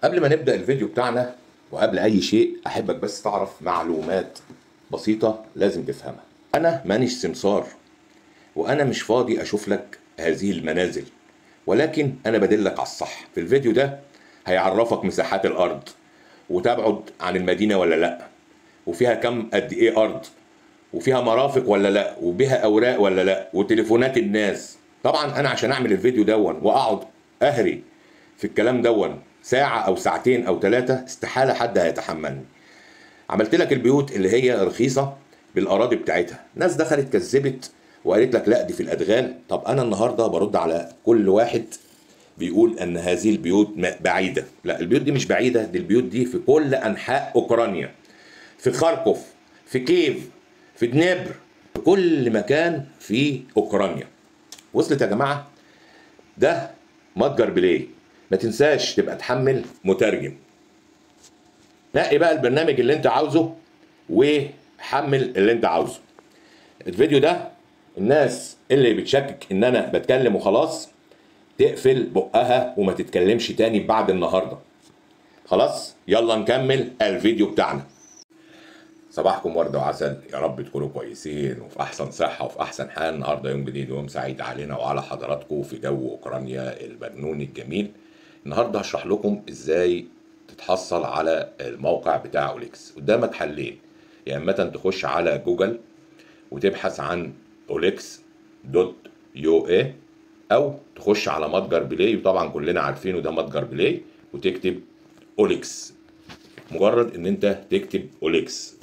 قبل ما نبدأ الفيديو بتاعنا وقبل أي شيء أحبك بس تعرف معلومات بسيطة لازم تفهمها أنا مانيش سمسار وأنا مش فاضي أشوف لك هذه المنازل ولكن أنا بدلك على الصح في الفيديو ده هيعرفك مساحات الأرض وتبعد عن المدينة ولا لأ وفيها كم قد إيه أرض وفيها مرافق ولا لا وبها اوراق ولا لا وتليفونات الناس طبعا انا عشان اعمل الفيديو دون واقعد اهري في الكلام دون ساعه او ساعتين او ثلاثه استحاله حد هيتحملني عملت لك البيوت اللي هي رخيصه بالاراضي بتاعتها ناس دخلت كذبت وقالت لك لا دي في الادغال طب انا النهارده برد على كل واحد بيقول ان هذه البيوت بعيده لا البيوت دي مش بعيده دي البيوت دي في كل انحاء اوكرانيا في خاركوف في كيف في دنيبر في كل مكان في اوكرانيا وصلت يا جماعه ده متجر بلاي ما تنساش تبقى تحمل مترجم نقي بقى البرنامج اللي انت عاوزه وحمل اللي انت عاوزه الفيديو ده الناس اللي بتشكك ان انا بتكلم وخلاص تقفل بقها وما تتكلمش تاني بعد النهارده خلاص يلا نكمل الفيديو بتاعنا صباحكم ورد وعسل يا رب تكونوا كويسين وفي احسن صحه وفي احسن حال النهارده يوم جديد ويوم سعيد علينا وعلى حضراتكم في جو اوكرانيا المجنون الجميل النهارده هشرح لكم ازاي تتحصل على الموقع بتاع اوليكس قدامك حلين يا اما تخش على جوجل وتبحث عن اوليكس دوت يو اي او تخش على متجر بلاي وطبعا كلنا عارفينه ده متجر بلاي وتكتب اوليكس مجرد ان انت تكتب اوليكس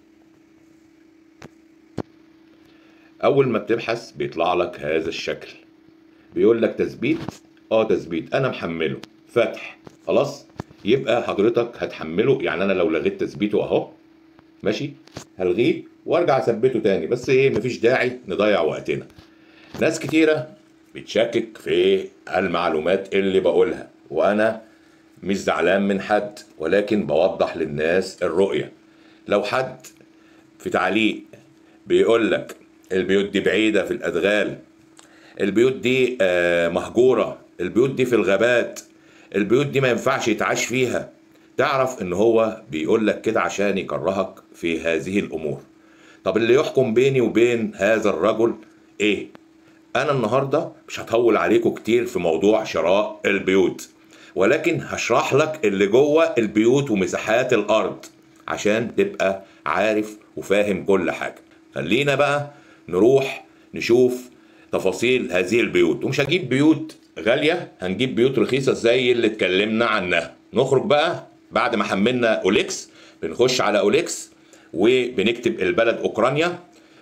اول ما بتبحث بيطلع لك هذا الشكل بيقول لك تثبيت اه تثبيت انا محمله فتح خلاص يبقى حضرتك هتحمله يعني انا لو لغيت تثبيته اهو ماشي هلغيه وارجع اثبته تاني بس ايه مفيش داعي نضيع وقتنا ناس كتيره بتشكك في المعلومات اللي بقولها وانا مش زعلان من حد ولكن بوضح للناس الرؤيه لو حد في تعليق بيقول لك البيوت دي بعيدة في الأدغال البيوت دي مهجورة البيوت دي في الغابات البيوت دي ما ينفعش يتعاش فيها تعرف ان هو بيقول لك كده عشان يكرهك في هذه الامور طب اللي يحكم بيني وبين هذا الرجل ايه انا النهاردة مش هطول عليكم كتير في موضوع شراء البيوت ولكن هشرح لك اللي جوه البيوت ومساحات الارض عشان تبقى عارف وفاهم كل حاجة خلينا بقى نروح نشوف تفاصيل هذه البيوت ومش هجيب بيوت غالية هنجيب بيوت رخيصة زي اللي اتكلمنا عنها نخرج بقى بعد ما حملنا اوليكس بنخش على اوليكس وبنكتب البلد اوكرانيا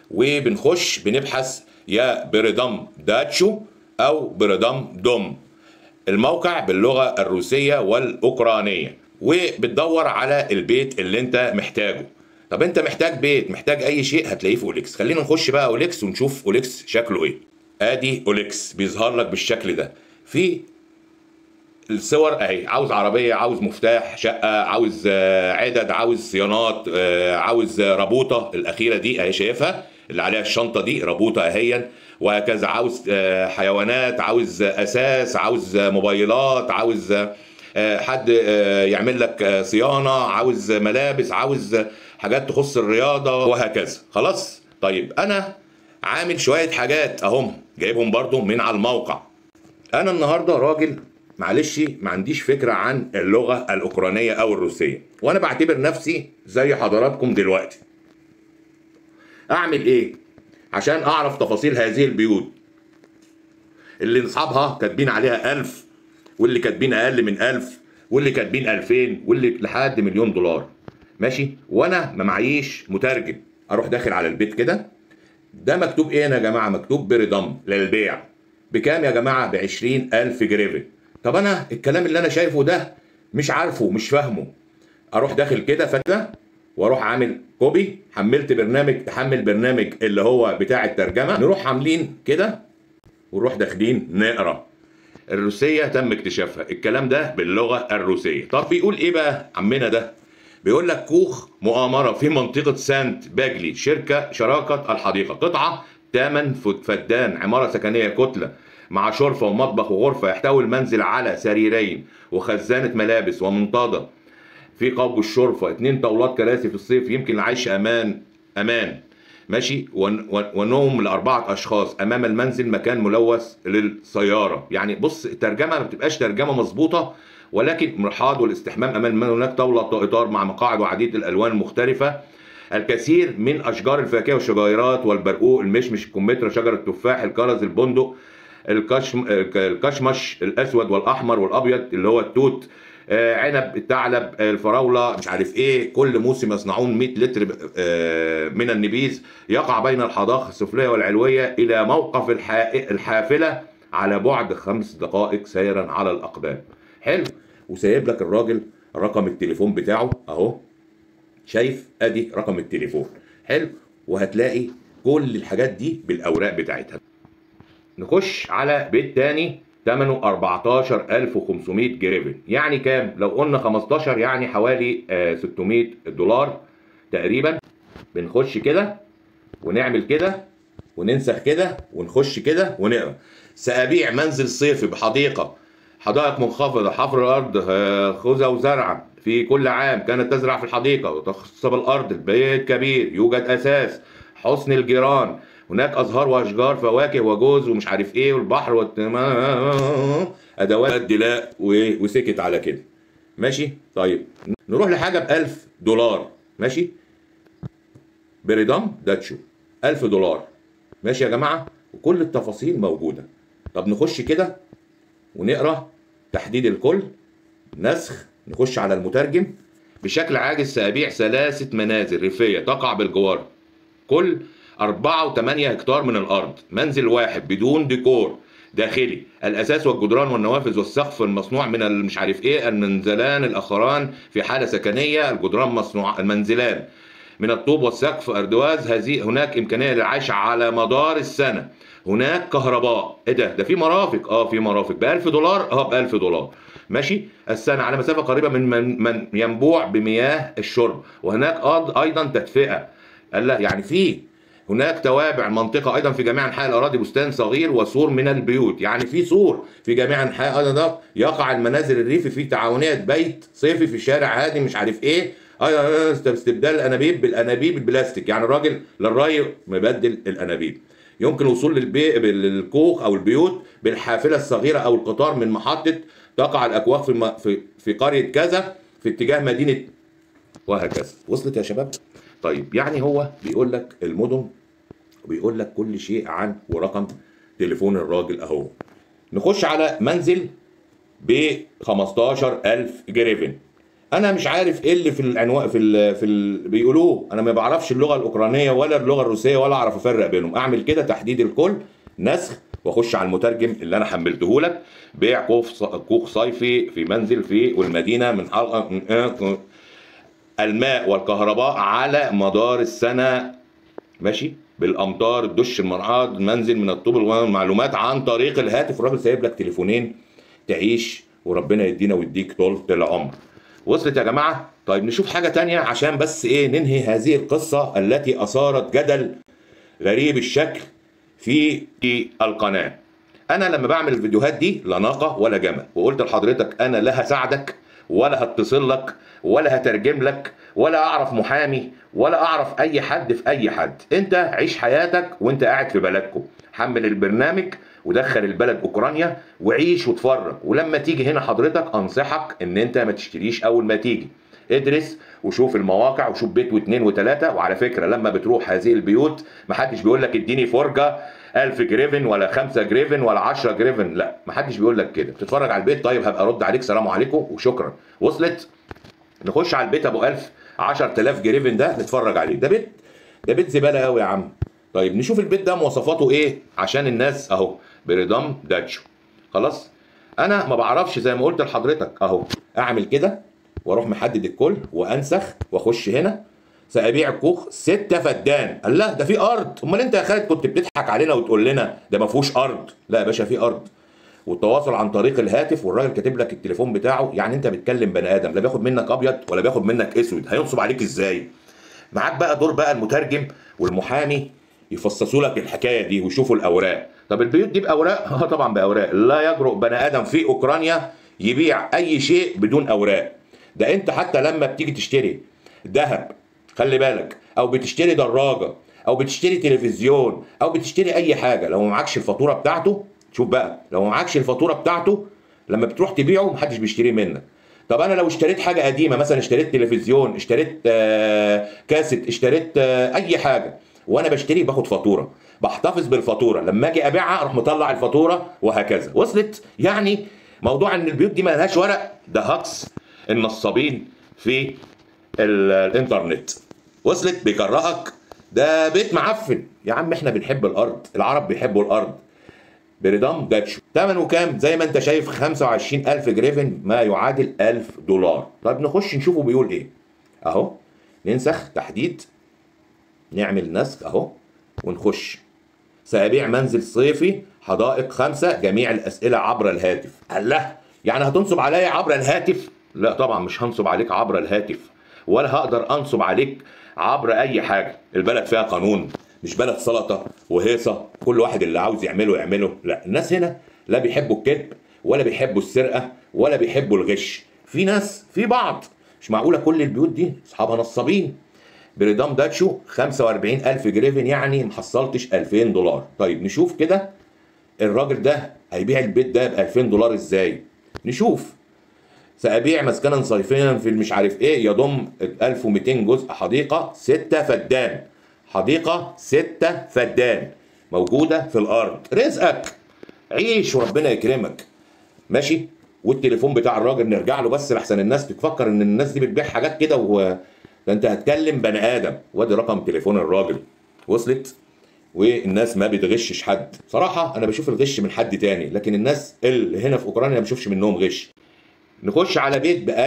وبنخش بنبحث يا بريدم داتشو او بريدم دوم الموقع باللغة الروسية والأوكرانية وبتدور على البيت اللي انت محتاجه طب انت محتاج بيت محتاج اي شيء هتلاقيه في اوليكس خلينا نخش بقى اوليكس ونشوف اوليكس شكله ايه ادي اوليكس بيظهر لك بالشكل ده في الصور اهي عاوز عربيه عاوز مفتاح شقه عاوز عدد عاوز صيانات عاوز رابوطه الاخيره دي اهي شايفها اللي عليها الشنطه دي رابوطه اهيا وهكذا عاوز حيوانات عاوز اساس عاوز موبايلات عاوز حد يعمل لك صيانه عاوز ملابس عاوز حاجات تخص الرياضه وهكذا خلاص طيب انا عامل شويه حاجات اهم جايبهم برضو من على الموقع انا النهارده راجل معلش ما عنديش فكره عن اللغه الاوكرانيه او الروسيه وانا بعتبر نفسي زي حضراتكم دلوقتي اعمل ايه عشان اعرف تفاصيل هذه البيوت اللي اصحابها كاتبين عليها ألف واللي كاتبين اقل من ألف واللي كاتبين 2000 واللي لحد مليون دولار ماشي وانا ما معيش مترجم اروح داخل على البيت كده ده مكتوب ايه يا جماعه مكتوب برضم للبيع بكام يا جماعه ب ألف جريفن طب انا الكلام اللي انا شايفه ده مش عارفه مش فاهمه اروح داخل كده فكده واروح عامل كوبي حملت برنامج تحمل برنامج اللي هو بتاع الترجمه نروح عاملين كده ونروح داخلين نقرا الروسيه تم اكتشافها الكلام ده باللغه الروسيه طب بيقول ايه بقى عمنا ده بيقول لك كوخ مؤامرة في منطقة سانت باجلي شركة شراكة الحديقة قطعة 8 فدان عمارة سكنية كتلة مع شرفة ومطبخ وغرفة يحتوي المنزل على سريرين وخزانة ملابس ومنطادة في قوب الشرفة اتنين طاولات كراسي في الصيف يمكن العيش امان امان ماشي ون- ون- ونوم لأربعة أشخاص أمام المنزل مكان ملوث للسيارة يعني بص الترجمة ما بتبقاش ترجمة مظبوطة ولكن مرحاض والاستحمام أمام المنزل هناك طاولة إطار مع مقاعد وعديد الألوان المختلفة الكثير من أشجار الفاكهة والشجيرات والبرقوق المشمش الكمثرى شجر التفاح الكرز البندق الكشم الكشمش الاسود والاحمر والابيض اللي هو التوت آه، عنب الثعلب آه، الفراوله مش عارف ايه كل موسم يصنعون 100 لتر آه، من النبيذ يقع بين الحدائق السفليه والعلويه الى موقف الحا- الحافله على بعد خمس دقائق سيرا على الاقدام حلو وسايب لك الراجل رقم التليفون بتاعه اهو شايف ادي رقم التليفون حلو وهتلاقي كل الحاجات دي بالاوراق بتاعتها نخش على بيت تاني ثمنه 14500 جريفن يعني كام لو قلنا 15 يعني حوالي آه، 600 دولار تقريبا بنخش كده ونعمل كده وننسخ كده ونخش كده ونقرا سأبيع منزل صيفي بحديقة حدائق منخفضة حفر الأرض آه، خوذة وزرعة في كل عام كانت تزرع في الحديقة وتخصب الأرض البيت كبير يوجد أساس حسن الجيران هناك أزهار وأشجار فواكه وجوز ومش عارف إيه والبحر والتم... أدوات الدلاء و- وسكت على كده ماشي طيب نروح لحاجة ب 1000 دولار ماشي بريدام داتشو 1000 دولار ماشي يا جماعة وكل التفاصيل موجودة طب نخش كده ونقرا تحديد الكل نسخ نخش على المترجم بشكل عاجز سأبيع ثلاثة منازل ريفية تقع بالجوار كل أربعة وثمانية هكتار من الأرض منزل واحد بدون ديكور داخلي الأساس والجدران والنوافذ والسقف المصنوع من المش عارف إيه المنزلان الآخران في حالة سكنية الجدران مصنوع المنزلان من الطوب والسقف أردواز هذه هناك إمكانية للعيش على مدار السنة هناك كهرباء ايه ده ده في مرافق اه في مرافق ب 1000 دولار اه ب 1000 دولار ماشي السنة على مسافة قريبة من من, من ينبوع بمياه الشرب وهناك أيض- أيضا تدفئة قال لا يعني في هناك توابع منطقة أيضا في جميع أنحاء الأراضي بستان صغير وسور من البيوت يعني في سور في جميع أنحاء أيضا يقع المنازل الريفي في تعاونية بيت صيفي في شارع هادي مش عارف إيه أيضا استبدال الأنابيب بالأنابيب البلاستيك يعني الراجل للري مبدل الأنابيب يمكن الوصول للبي... للكوخ او البيوت بالحافله الصغيره او القطار من محطه تقع الاكواخ في الم... في في قريه كذا في اتجاه مدينه وهكذا وصلت يا شباب طيب يعني هو بيقول لك المدن وبيقول لك كل شيء عن ورقم تليفون الراجل اهو نخش على منزل ب 15000 جريفن انا مش عارف ايه اللي في العنوان في ال في ال بيقولوه انا ما بعرفش اللغه الاوكرانيه ولا اللغه الروسيه ولا اعرف افرق بينهم اعمل كده تحديد الكل نسخ واخش على المترجم اللي انا حملته لك بيع كوخ ص- كوخ صيفي في منزل في والمدينه من حلقه الماء والكهرباء على مدار السنه ماشي بالامطار الدش المرعاد المنزل من الطوب المعلومات عن طريق الهاتف الراجل سايب لك تليفونين تعيش وربنا يدينا ويديك طول العمر وصلت يا جماعه طيب نشوف حاجه تانية عشان بس ايه ننهي هذه القصه التي اثارت جدل غريب الشكل في في القناه انا لما بعمل الفيديوهات دي لا ناقه ولا جمل وقلت لحضرتك انا لا هساعدك ولا هتصل لك ولا هترجم لك ولا اعرف محامي ولا اعرف اي حد في اي حد انت عيش حياتك وانت قاعد في بلدكم حمل البرنامج ودخل البلد اوكرانيا وعيش واتفرج ولما تيجي هنا حضرتك انصحك ان انت ما تشتريش اول ما تيجي ادرس وشوف المواقع وشوف بيت واثنين وثلاثة وعلى فكرة لما بتروح هذه البيوت محدش بيقول لك اديني فرجة 1000 جريفن ولا 5 جريفن ولا 10 جريفن لا محدش بيقول لك كده بتتفرج على البيت طيب هبقى ارد عليك سلام عليكم وشكرا وصلت نخش على البيت ابو 1000 10000 جريفن ده نتفرج عليه ده بيت ده بيت زباله قوي يا عم طيب نشوف البيت ده مواصفاته ايه عشان الناس اهو بريدام داتشو خلاص انا ما بعرفش زي ما قلت لحضرتك اهو اعمل كده واروح محدد الكل وانسخ واخش هنا سأبيع الكوخ ستة فدان قال لا ده في ارض امال انت يا خالد كنت بتضحك علينا وتقول لنا ده ما فيهوش ارض لا يا باشا في ارض والتواصل عن طريق الهاتف والراجل كاتب لك التليفون بتاعه يعني انت بتكلم بني ادم لا بياخد منك ابيض ولا بياخد منك اسود هينصب عليك ازاي معاك بقى دور بقى المترجم والمحامي يفصصوا لك الحكايه دي ويشوفوا الاوراق طب البيوت دي باوراق اه طبعا باوراق لا يجرؤ بني ادم في اوكرانيا يبيع اي شيء بدون اوراق ده انت حتى لما بتيجي تشتري ذهب خلي بالك او بتشتري دراجه او بتشتري تلفزيون او بتشتري اي حاجه لو ما معكش الفاتوره بتاعته شوف بقى لو ما معكش الفاتوره بتاعته لما بتروح تبيعه محدش بيشتريه منك طب انا لو اشتريت حاجه قديمه مثلا اشتريت تلفزيون اشتريت آه، كاسيت اشتريت آه، اي حاجه وانا بشتري باخد فاتوره بحتفظ بالفاتوره لما اجي ابيعها اروح مطلع الفاتوره وهكذا وصلت يعني موضوع ان البيوت دي ما لهاش ورق ده هكس النصابين في ال- الانترنت وصلت بيكرهك ده بيت معفن يا عم احنا بنحب الارض العرب بيحبوا الارض بريدام داتشو ثمنه كام زي ما انت شايف 25000 جريفن ما يعادل 1000 دولار طيب نخش نشوفه بيقول ايه اهو ننسخ تحديد نعمل نسخ اهو ونخش سأبيع منزل صيفي حدائق خمسة جميع الأسئلة عبر الهاتف الله يعني هتنصب عليا عبر الهاتف لا طبعا مش هنصب عليك عبر الهاتف ولا هقدر أنصب عليك عبر أي حاجة البلد فيها قانون مش بلد سلطة وهيصة كل واحد اللي عاوز يعمله يعمله لا الناس هنا لا بيحبوا الكذب ولا بيحبوا السرقة ولا بيحبوا الغش في ناس في بعض مش معقولة كل البيوت دي أصحابها نصابين بريدام داتشو 45000 جريفن يعني محصلتش 2000 دولار طيب نشوف كده الراجل ده هيبيع البيت ده ب 2000 دولار ازاي نشوف سأبيع مسكنا صيفيا في المش عارف ايه يضم 1200 جزء حديقة 6 فدان حديقة 6 فدان موجودة في الأرض رزقك عيش وربنا يكرمك ماشي والتليفون بتاع الراجل نرجع له بس لحسن الناس تفكر ان الناس دي بتبيع حاجات كده و ده انت هتكلم بني ادم وادي رقم تليفون الراجل وصلت والناس ما بتغشش حد صراحة انا بشوف الغش من حد تاني لكن الناس اللي هنا في اوكرانيا ما بشوفش منهم غش نخش على بيت ب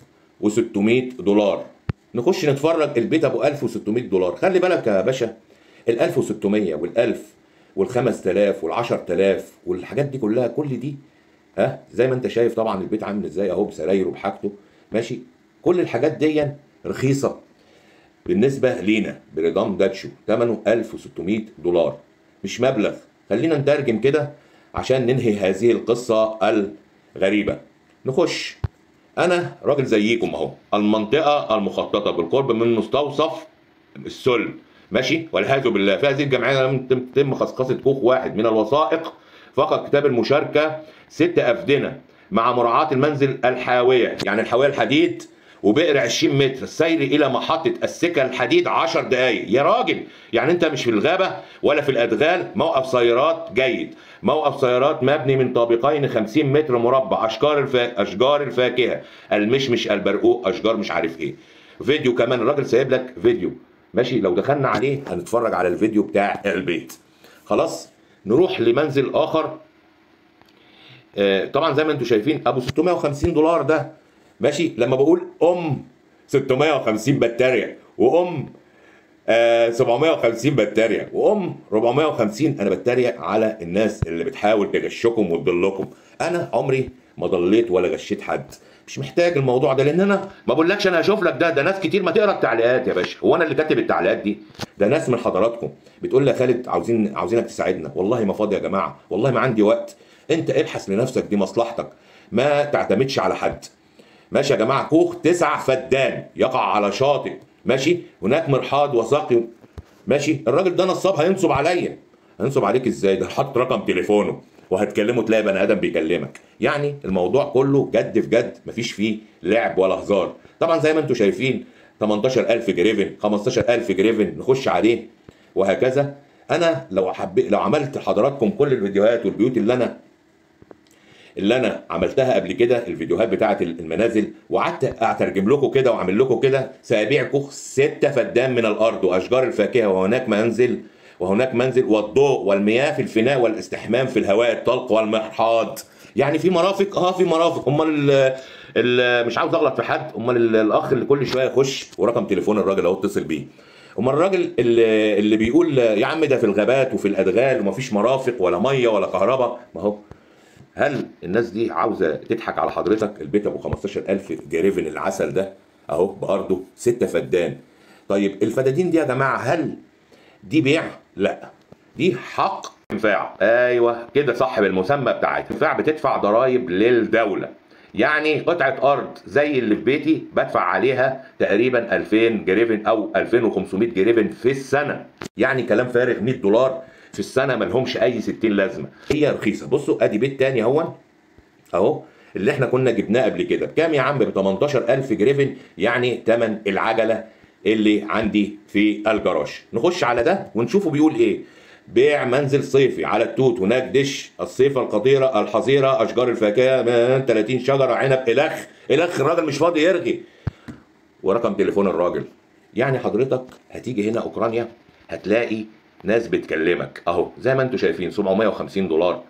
1600 دولار نخش نتفرج البيت ابو 1600 دولار خلي بالك يا باشا ال 1600 وال 1000 وال 5000 وال 10000 والحاجات دي كلها كل دي ها زي ما انت شايف طبعا البيت عامل ازاي اهو بسرايره بحاجته ماشي كل الحاجات دي رخيصه بالنسبه لينا بريدام داتشو ثمنه 1600 دولار مش مبلغ خلينا نترجم كده عشان ننهي هذه القصه الغريبه نخش انا راجل زيكم اهو المنطقه المخططه بالقرب من مستوصف السل ماشي والعياذ بالله في هذه الجمعيه لم تتم خصخصه كوخ واحد من الوثائق فقط كتاب المشاركه ست افدنه مع مراعاه المنزل الحاويه يعني الحاويه الحديد وبئر 20 متر السير الى محطه السكه الحديد 10 دقائق يا راجل يعني انت مش في الغابه ولا في الادغال موقف سيارات جيد موقف سيارات مبني من طابقين 50 متر مربع اشجار الف... اشجار الفاكهه المشمش البرقوق اشجار مش عارف ايه فيديو كمان الراجل سايب لك فيديو ماشي لو دخلنا عليه هنتفرج على الفيديو بتاع البيت خلاص نروح لمنزل اخر آه، طبعا زي ما انتم شايفين ابو 650 دولار ده ماشي لما بقول ام 650 بكتيريا وام آه 750 بكتيريا وام 450 انا بتريق على الناس اللي بتحاول تغشكم وتضلكم انا عمري ما ضليت ولا غشيت حد مش محتاج الموضوع ده لان انا ما بقولكش انا هشوف لك ده ده ناس كتير ما تقرا التعليقات يا باشا هو انا اللي كاتب التعليقات دي ده ناس من حضراتكم بتقول لي يا خالد عاوزين عاوزينك تساعدنا والله ما فاضي يا جماعه والله ما عندي وقت انت ابحث لنفسك دي مصلحتك ما تعتمدش على حد ماشي يا جماعه كوخ تسع فدان يقع على شاطئ ماشي هناك مرحاض وساقي ماشي الراجل ده نصاب هينصب عليا هينصب عليك ازاي ده حاطط رقم تليفونه وهتكلمه تلاقي بني ادم بيكلمك يعني الموضوع كله جد في جد مفيش فيه لعب ولا هزار طبعا زي ما انتم شايفين 18000 جريفن 15000 جريفن نخش عليه وهكذا انا لو حبيت لو عملت لحضراتكم كل الفيديوهات والبيوت اللي انا اللي انا عملتها قبل كده الفيديوهات بتاعه المنازل وقعدت اترجم لكم كده واعمل لكم كده سابيع كوخ ستة فدان من الارض واشجار الفاكهه وهناك منزل وهناك منزل والضوء والمياه في الفناء والاستحمام في الهواء الطلق والمرحاض يعني في مرافق اه في مرافق امال ال- ال- مش عاوز اغلط في حد امال ال- الاخ اللي كل شويه يخش ورقم تليفون الراجل اهو اتصل بيه امال الراجل اللي, اللي بيقول يا عم ده في الغابات وفي الادغال ومفيش مرافق ولا ميه ولا كهرباء ما هو هل الناس دي عاوزه تضحك على حضرتك البيت ابو 15000 جريفن العسل ده اهو بارضه 6 فدان طيب الفدادين دي يا جماعه هل دي بيع لا دي حق انفاع ايوه كده صح بالمسمى بتاعتها انفاع بتدفع ضرائب للدوله يعني قطعة أرض زي اللي في بيتي بدفع عليها تقريبا 2000 جريفن أو 2500 جريفن في السنة يعني كلام فارغ 100 دولار في السنة ملهمش أي 60 لازمة هي رخيصة بصوا أدي بيت تاني اهون أهو اللي احنا كنا جبناه قبل كده بكام يا عم ب 18000 جريفن يعني تمن العجلة اللي عندي في الجراج نخش على ده ونشوفه بيقول ايه بيع منزل صيفي على التوت هناك دش الصيفة القطيرة الحظيرة أشجار الفاكهة من 30 شجرة عنب إلخ إلخ الراجل مش فاضي يرغي ورقم تليفون الراجل يعني حضرتك هتيجي هنا أوكرانيا هتلاقي ناس بتكلمك أهو زي ما أنتم شايفين 750 دولار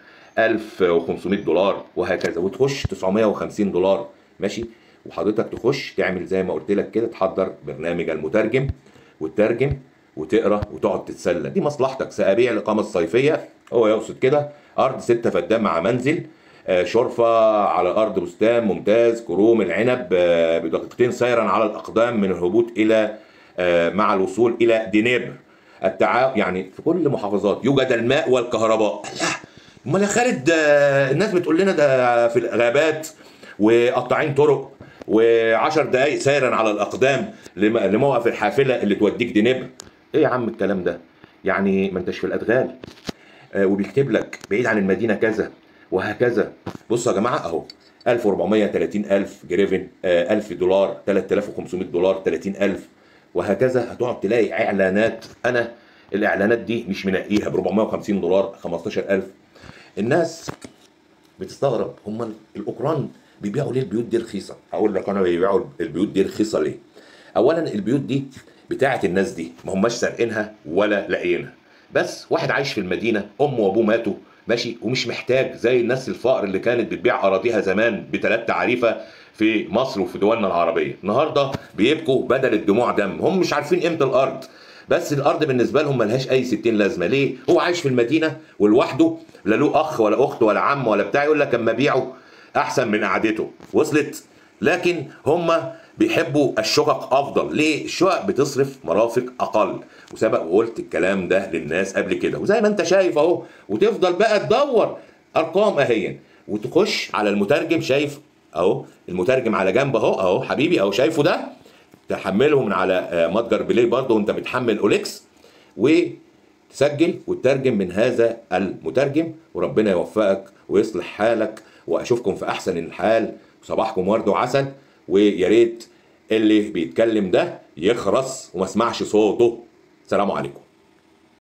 1500 دولار وهكذا وتخش 950 دولار ماشي وحضرتك تخش تعمل زي ما قلت لك كده تحضر برنامج المترجم وتترجم وتقرا وتقعد تتسلى دي مصلحتك سأبيع الإقامة الصيفية هو يقصد كده أرض ستة فدان مع منزل آه، شرفة على أرض بستان ممتاز كروم العنب آه، بدقيقتين سيرا على الأقدام من الهبوط إلى آه، مع الوصول إلى دينيبر التعاون يعني في كل محافظات يوجد الماء والكهرباء لا امال يا خالد آه، الناس بتقول لنا ده في الغابات وقطاعين طرق وعشر دقايق سيرا على الاقدام لم- لموقف الحافله اللي توديك دينيبر ايه يا عم الكلام ده يعني ما انتش في الادغال آه، وبيكتب لك بعيد عن المدينه كذا وهكذا بصوا يا جماعه اهو 1430 الف جريفن آه، 1000 دولار 3500 دولار 30000 وهكذا هتقعد تلاقي اعلانات انا الاعلانات دي مش منقيها ب 450 دولار 15000 الناس بتستغرب هم الاوكران بيبيعوا ليه البيوت دي رخيصه هقول لك انا بيبيعوا البيوت دي رخيصه ليه اولا البيوت دي بتاعه الناس دي ما هماش سارقينها ولا لاقيينها بس واحد عايش في المدينه امه وابوه ماتوا ماشي ومش محتاج زي الناس الفقر اللي كانت بتبيع اراضيها زمان بثلاث تعريفه في مصر وفي دولنا العربيه النهارده بيبكوا بدل الدموع دم هم مش عارفين قيمه الارض بس الارض بالنسبه لهم ملهاش اي 60 لازمه ليه هو عايش في المدينه ولوحده لا له اخ ولا اخت ولا عم ولا بتاع يقول لك اما ابيعه احسن من قعدته وصلت لكن هم بيحبوا الشقق افضل ليه الشقق بتصرف مرافق اقل وسبق وقلت الكلام ده للناس قبل كده وزي ما انت شايف اهو وتفضل بقى تدور ارقام اهي وتخش على المترجم شايف اهو المترجم على جنب اهو اهو حبيبي اهو شايفه ده تحمله من على آه، متجر بلاي برضه وانت بتحمل اوليكس وتسجل وتترجم من هذا المترجم وربنا يوفقك ويصلح حالك واشوفكم في احسن الحال صباحكم ورد وعسل ويا ريت اللي بيتكلم ده يخرس وما اسمعش صوته سلام عليكم